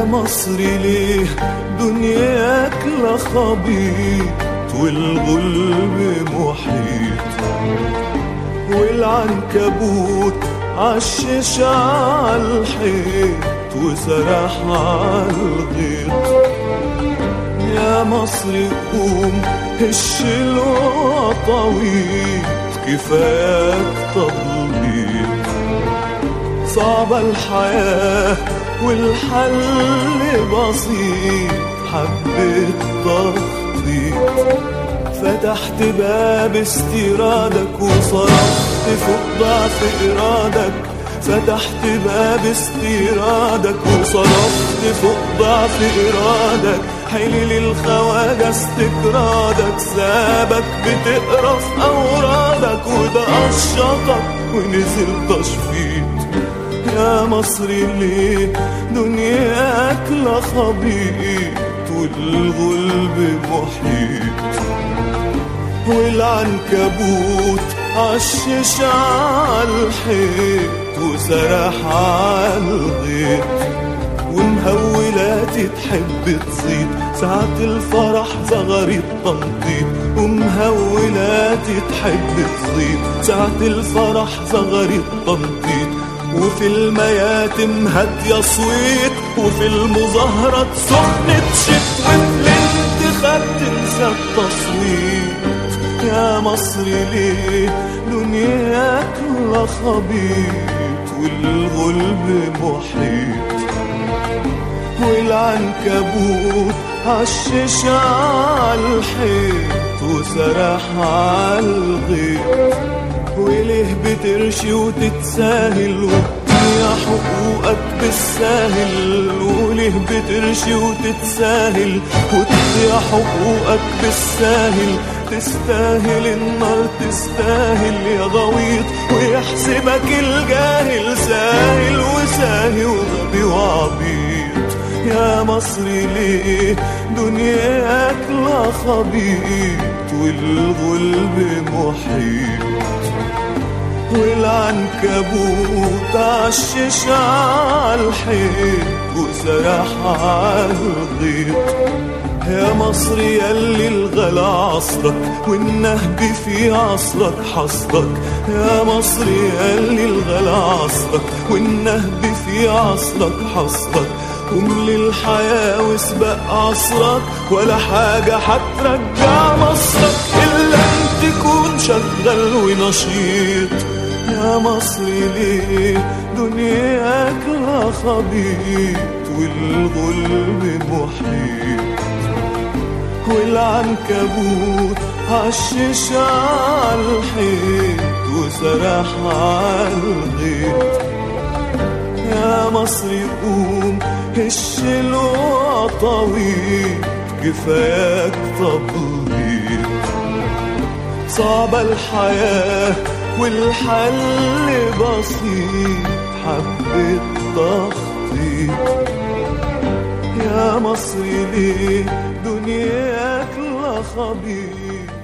مصري ليه دنياك لا خبيط والغلب محيط والعنكبوت عشش عالحيط وسرح عالغيط يا مصري قوم هش الوطويط كفاك تضليط صعبة الحياة والحل بسيط حبيت تخطيط فتحت باب استيرادك وصرفت فوق ضعف إرادك فتحت باب استيرادك وصرفت فوق ضعف إرادك حلل الخواجة استكرادك سابك بتقرا في أورادك وده قشطك ونزل تشفيط يا مصري ليه دنياك لا خبيط والغلب محيط والعنكبوت عشش عالحيط وسرح عالغيط ومهولاتي تحب تزيد ساعة الفرح زغري التنطيط ومهولاتي تحب تزيد ساعة الفرح زغري التنطيط وفي المياتم هادية صويت وفي المظاهرات سخنة شت وفي الانتخاب تنسى التصويت يا مصري ليه دنياك لا خبيط والغلب محيط والعنكبوت عشش عالحيط وسرح عالغيط وليه بترشي وتتساهل وتضيع حقوقك بالساهل وليه بترشي وتتساهل وتضيع حقوقك بالساهل تستاهل النار تستاهل يا غويط ويحسبك الجاهل ساهل وساهي وغبي وعبيط يا مصري ليه دنياك لا خبيط والغلب محيط والعنكبوت عشش عالحيط وسرح عالغيط يا مصر يلي الغلا عصرك والنهب في عصرك حصرك يا مصر يلي الغلا عصرك والنهب في عصرك حصرك قوم للحياة واسبق عصرك ولا حاجة حترجع مصرك إلا أن تكون شغال ونشيط يا مصري ليه دنياك لا خبيط والغلب محيط والعنكبوت عشش عالحيط وسرح عالغيط يا مصري قوم هش الوطويط كفاك تبليط صعبة الحياة والحل بسيط حبة تخطيط يا مصري ليه دنياك لا خبيط